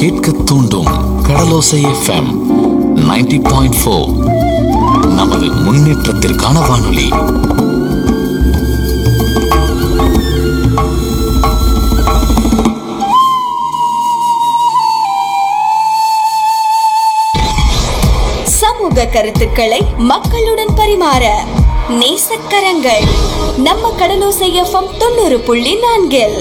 கேட்க தூண்டும் கடலோசை FM 90.4 point four நமது முன்னேற்றத்திற்கான வானொலி சமூக கருத்துக்களை மக்களுடன் பரிமாற நேசக்கரங்கள் நம்ம கடலோசை எஃப்எம் தொண்ணூறு புள்ளி நான்கில்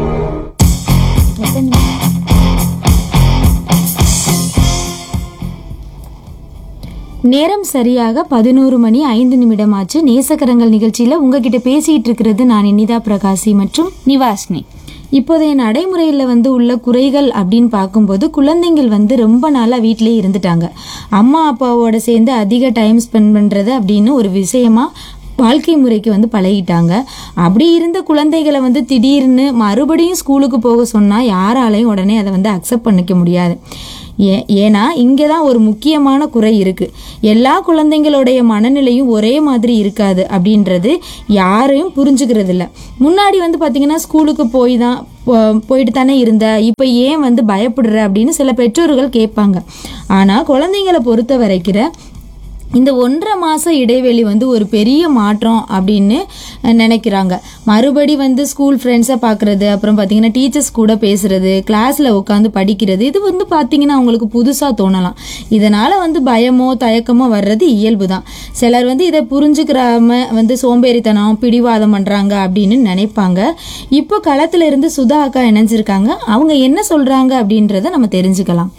நேரம் சரியாக பதினோரு மணி ஐந்து நிமிடமாச்சு நேசக்கரங்கள் நிகழ்ச்சியில உங்ககிட்ட பேசிட்டு இருக்கிறது நான் இனிதா பிரகாசி மற்றும் நிவாஸ்னி இப்போதைய நடைமுறையில் வந்து உள்ள குறைகள் அப்படின்னு பார்க்கும்போது குழந்தைங்கள் வந்து ரொம்ப நாளாக வீட்டிலே இருந்துட்டாங்க அம்மா அப்பாவோட சேர்ந்து அதிக டைம் ஸ்பெண்ட் பண்ணுறது அப்படின்னு ஒரு விஷயமா வாழ்க்கை முறைக்கு வந்து பழகிட்டாங்க அப்படி இருந்த குழந்தைகளை வந்து திடீர்னு மறுபடியும் ஸ்கூலுக்கு போக சொன்னால் யாராலையும் உடனே அதை வந்து அக்செப்ட் பண்ணிக்க முடியாது ஏ ஏன்னா இங்கே தான் ஒரு முக்கியமான குறை இருக்குது எல்லா குழந்தைங்களுடைய மனநிலையும் ஒரே மாதிரி இருக்காது அப்படின்றது யாரையும் புரிஞ்சுக்கிறது இல்ல முன்னாடி வந்து பார்த்திங்கன்னா ஸ்கூலுக்கு போய் தான் போ- போயிட்டு தானே இருந்த இப்போ ஏன் வந்து பயப்படுற அப்படின்னு சில பெற்றோர்கள் கேட்பாங்க ஆனால் குழந்தைங்களை பொறுத்த வரைக்கிற இந்த ஒன்றரை மாத இடைவெளி வந்து ஒரு பெரிய மாற்றம் அப்படின்னு அஹ், நினைக்கிறாங்க மறுபடி வந்து ஸ்கூல் ஃப்ரெண்ட்ஸை பார்க்குறது அப்புறம் பார்த்தீங்கன்னா டீச்சர்ஸ் கூட பேசுறது கிளாஸில் உட்காந்து படிக்கிறது இது வந்து பார்த்தீங்கன்னா அவங்களுக்கு புதுசாக தோணலாம் இதனால் வந்து பயமோ தயக்கமோ வர்றது இயல்பு தான் சிலர் வந்து இதை புரிஞ்சுக்கிறாம வந்து சோம்பேறித்தனம் பிடிவாதம் பண்ணுறாங்க அப்படின்னு நினைப்பாங்க இப்போ களத்துல இருந்து சுதா அக்கா இணைஞ்சிருக்காங்க அவங்க என்ன சொல்கிறாங்க அப்படின்றத நம்ம தெரிஞ்சுக்கலாம்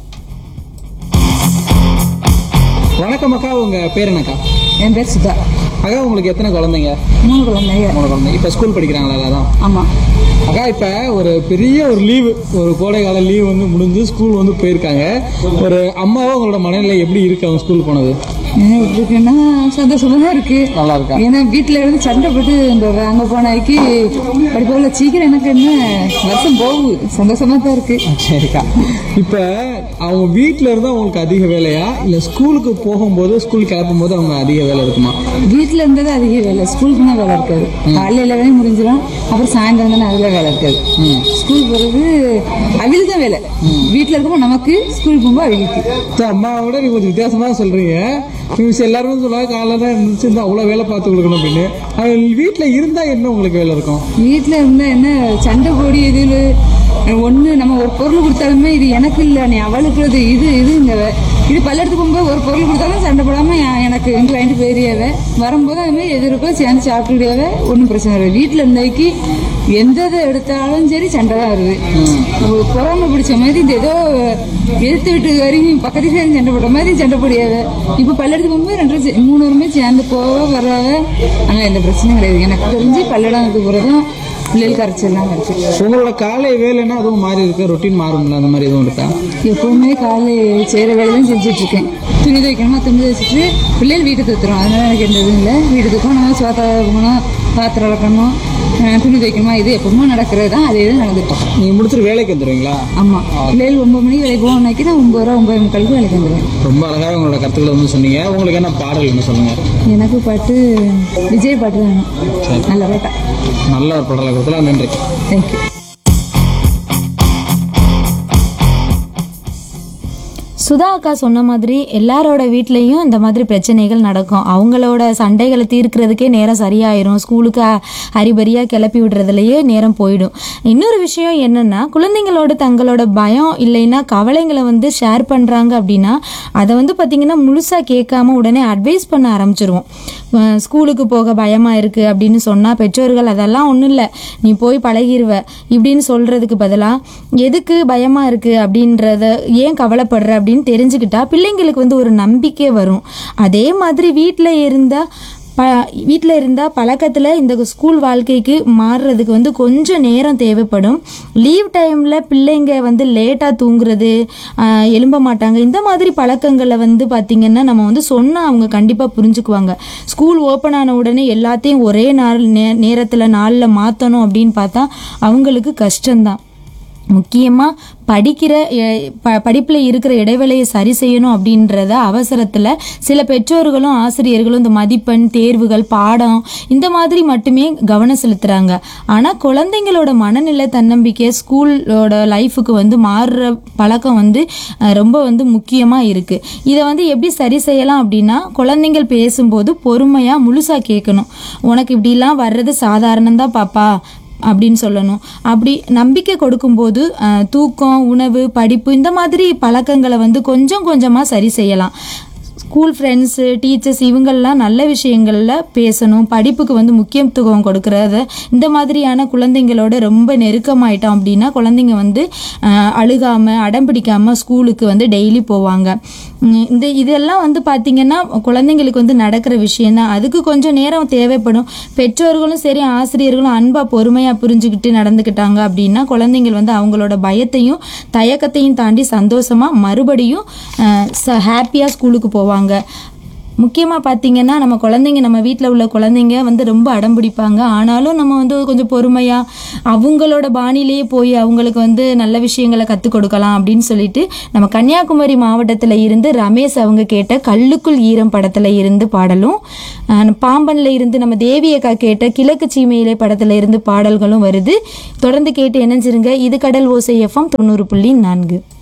வணக்கம் அக்கா உங்க பேர் என்னக்கா என் பேர் சுதா அக்கா உங்களுக்கு எத்தனை குழந்தைங்க மூணு குழந்தைங்க மூணு குழந்தை இப்போ ஸ்கூல் படிக்கிறாங்களா அதான் ஆமாம் அக்கா இப்போ ஒரு பெரிய ஒரு லீவு ஒரு கோடை கால லீவ் வந்து முடிஞ்சு ஸ்கூல் வந்து போயிருக்காங்க ஒரு அம்மாவா உங்களோட மனநிலை எப்படி இருக்கு அவங்க ஸ்கூல் போனது எப்படி இருக்குன்னா சந்தோஷமா தான் இருக்கு நல்லா இருக்கா ஏன்னா வீட்டில் இருந்து சண்டை போட்டு இந்த அங்கே போனாக்கி படிப்போல சீக்கிரம் எனக்கு என்ன வருஷம் போகுது சந்தோஷமா தான் இருக்கு சரிக்கா இப்போ அவங்க வீட்டில் இருந்தால் அவங்களுக்கு அதிக வேலையா இல்லை ஸ்கூலுக்கு போகும்போது ஸ்கூல் கிளப்பும் போது அவங்க அதிக வேலை இருக்குமா வீட்டில் இருந்தது அதிக வேலை ஸ்கூலுக்கு தான் வேலை இருக்காது காலையில் வேலையும் முடிஞ்சிடும் அப்புறம் சாயந்தரம் தானே அதில் வேலை இருக்காது ஸ்கூல் போகிறது அவளுக்கு தான் வேலை வீட்டில் இருக்கும்போது நமக்கு ஸ்கூல் போகும்போது அவளுக்கு இப்போ அம்மாவை விட நீங்க கொஞ்சம் வித்தியாசமா சொல்றீங்க மிஸ் எல்லாருமே சொல்லுவாங்க காலைல தான் இருந்துச்சு இந்த அவ்வளோ வேலை பார்த்து கொடுக்கணும் அப்படின்னு அவங்க வீட்டில் இருந்தால் என்ன உங்களுக்கு வேலை இருக்கும் வீட்டில் இருந்தா என்ன சண்டை போடி இதில் ஒன்று நம்ம ஒரு பொருள் கொடுத்தாலுமே இது எனக்கு இல்லை நீ அவளுக்குള്ളത് இது இதுங்க இது பல்லெடுத்து போகும்போது ஒரு பொருள் கொடுத்தாலும் சண்டை போடாமல் எனக்கு எங்க வாங்கிட்டு போயிடுயாவே வரும்போது அதுமாதிரி எது இருக்கோ சேர்ந்து சாப்பிட்டுக்கிட்டே ஒன்றும் பிரச்சனை இல்லை வீட்டில் இருந்தாக்கி எந்த இதை எடுத்தாலும் சரி சண்டை தான் வருது ஒரு பொறாமை பிடிச்ச மாதிரி இந்த ஏதோ எடுத்து விட்டு வரைக்கும் பக்கத்து சேர்ந்து சண்டை போடுற மாதிரி சண்டை போடியாவே இப்போ பல்லெடுத்து போகும்போது ரெண்டு பேரும் சே- மூணு பேருமே சேர்ந்து போக வராவ ஆனால் எந்த பிரச்சனையும் கிடையாது எனக்கு தெரிஞ்சு பல்லடத்துக்கு போகிறதும் பிள்ளைகளுக்கு அரைச்செல்லாம் இருக்கு உங்களோட காலை வேலைன்னா அதுவும் மாறி இருக்கு ரொட்டீன் மாறும்ல அந்த மாதிரி எதுவும் இருக்கா எப்பவுமே காலை செய்கிற வேலை தான் செஞ்சுட்டு இருக்கேன் துணி துவைக்கணுமா துணி துவைச்சிட்டு பிள்ளைகள் வீட்டுக்கு தத்துறோம் அதனால எனக்கு எந்த இதுவும் இல்லை வீட்டுக்கு போகணும் சோத்தா இருக்கணும் பாத்திரம் வளர்க்கணும் அஹ் துணி துவைக்கணுமா இது எப்பவுமே நடக்கிறது தான் அதே தான் நடந்துட்டு இருக்கோம் நீங்கள் முடிச்சுட்டு வேலைக்கு வந்துடுவீங்களா ஆமாம் பிள்ளைகள் ஒன்பது மணிக்கு வேலைக்கு போகணுன்னாக்கி நான் ஒன்பது ரூபா ஒன்பது முக்காலுக்கு வேலைக்கு வந்துடுவேன் ரொம்ப அழகாக உங்களோட கருத்துக்களை வந்து சொன்னீங்க உங்களுக்கு என்ன பாடல் என்ன சொல்லுங்க எனக்கு பாட்டு விஜய் பாட்டு தான் வேணும் நல்ல பாட்டா நல்ல ஒரு பாடலை கொடுத்தலாம் நன்றி தேங்க்யூ சுதா அக்கா சொன்ன மாதிரி எல்லாரோட வீட்லேயும் இந்த மாதிரி பிரச்சனைகள் நடக்கும் அவங்களோட சண்டைகளை தீர்க்கிறதுக்கே நேரம் சரியாயிரும் ஸ்கூலுக்கு அ- ஹரிபரியாக கிளப்பி விடுறதுலயே நேரம் போயிடும் இன்னொரு விஷயம் என்னன்னா குழந்தைங்களோட தங்களோட பயம் இல்லைன்னா கவலைங்களை வந்து ஷேர் பண்ணுறாங்க அப்படின்னா அதை வந்து பார்த்திங்கன்னா முழுசாக கேட்காம உடனே அட்வைஸ் பண்ண ஆரம்பிச்சிருவோம் அஹ் ஸ்கூலுக்கு போக பயமாக இருக்குது அப்படின்னு சொன்னால் பெற்றோர்கள் அதெல்லாம் ஒன்றும் இல்லை நீ போய் பழகிருவ இப்படின்னு சொல்கிறதுக்கு பதிலாக எதுக்கு பயமாக இருக்குது அப்படின்றத ஏன் கவலைப்படுற அப்படின்னு தெரிஞ்சுக்கிட்டா பிள்ளைங்களுக்கு வந்து ஒரு நம்பிக்கை வரும் அதே மாதிரி வீட்டில் இருந்தால் ப வீட்டில் இருந்தால் பழக்கத்தில் இந்த ஸ்கூல் வாழ்க்கைக்கு மாறுறதுக்கு வந்து கொஞ்சம் நேரம் தேவைப்படும் லீவ் டைமில் பிள்ளைங்க வந்து லேட்டாக தூங்குறது ஆஹ், எழும்ப மாட்டாங்க இந்த மாதிரி பழக்கங்களை வந்து பார்த்திங்கன்னா நம்ம வந்து சொன்னால் அவங்க கண்டிப்பாக புரிஞ்சுக்குவாங்க ஸ்கூல் ஓப்பன் ஆன உடனே எல்லாத்தையும் ஒரே நாள் நே நேரத்தில் நாளில் மாற்றணும் அப்படின்னு பார்த்தா அவங்களுக்கு கஷ்டம்தான் முக்கியமாக படிக்கிற எ- ப படிப்பில் இருக்கிற இடைவேளையை சரி செய்யணும் அப்படின்றத அவசரத்தில் சில பெற்றோர்களும் ஆசிரியர்களும் இந்த மதிப்பெண் தேர்வுகள் பாடம் இந்த மாதிரி மட்டுமே கவனம் செலுத்துகிறாங்க ஆனால் குழந்தைங்களோட மனநிலை தன்னம்பிக்கை ஸ்கூலோட லைஃபுக்கு வந்து மாறுற பழக்கம் வந்து அஹ், ரொம்ப வந்து முக்கியமாக இருக்குது இதை வந்து எப்படி சரி செய்யலாம் அப்படின்னா குழந்தைங்கள் பேசும்போது பொறுமையாக முழுசாக கேட்கணும் உனக்கு இப்படிலாம் வர்றது சாதாரணம் தான் பாப்பா அப்படின்னு சொல்லணும் அப்படி நம்பிக்கை கொடுக்கும்போது அஹ், தூக்கம் உணவு படிப்பு இந்த மாதிரி பழக்கங்களை வந்து கொஞ்சம் கொஞ்சமாக சரி செய்யலாம் ஸ்கூல் ஃப்ரெண்ட்ஸு டீச்சர்ஸ் இவங்கெல்லாம் நல்ல விஷயங்களில் பேசணும் படிப்புக்கு வந்து முக்கியத்துவம் கொடுக்கறத இந்த மாதிரியான குழந்தைங்களோட ரொம்ப நெருக்கமாயிட்டோம் அப்படின்னா குழந்தைங்க வந்து அஹ், அழுகாம அடம் பிடிக்காம ஸ்கூலுக்கு வந்து டெய்லி போவாங்க உம், இந்த இதெல்லாம் வந்து பார்த்திங்கன்னா குழந்தைங்களுக்கு வந்து நடக்கிற விஷயம்தான் அதுக்கு கொஞ்சம் நேரம் தேவைப்படும் பெற்றோர்களும் சரி ஆசிரியர்களும் அன்பாக பொறுமையாக புரிஞ்சுக்கிட்டு நடந்துக்கிட்டாங்க அப்படின்னா குழந்தைங்கள் வந்து அவங்களோட பயத்தையும் தயக்கத்தையும் தாண்டி சந்தோஷமாக மறுபடியும் ஹாப்பியாக ஸ்கூலுக்கு போவாங்க முக்கியமாக பார்த்தீங்கன்னா நம்ம குழந்தைங்க நம்ம வீட்டில் உள்ள குழந்தைங்க வந்து ரொம்ப அடம் பிடிப்பாங்க ஆனாலும் நம்ம வந்து கொஞ்சம் பொறுமையாக அவங்களோட பாணியிலேயே போய் அவங்களுக்கு வந்து நல்ல விஷயங்களை கற்றுக் கொடுக்கலாம் அப்படின்னு சொல்லிட்டு நம்ம கன்னியாகுமரி மாவட்டத்தில் இருந்து ரமேஷ் அவங்க கேட்ட கல்லுக்குள் ஈரம் படத்தில் இருந்து பாடலும் அஹ் பாம்பன்ல இருந்து நம்ம தேவி அக்கா கேட்ட கிழக்கு சீமையிலே படத்தில் இருந்து பாடல்களும் வருது தொடர்ந்து கேட்டு இணைஞ்சிருங்க இது கடல் ஓசை எஃப்எம் தொண்ணூறு புள்ளி நான்கு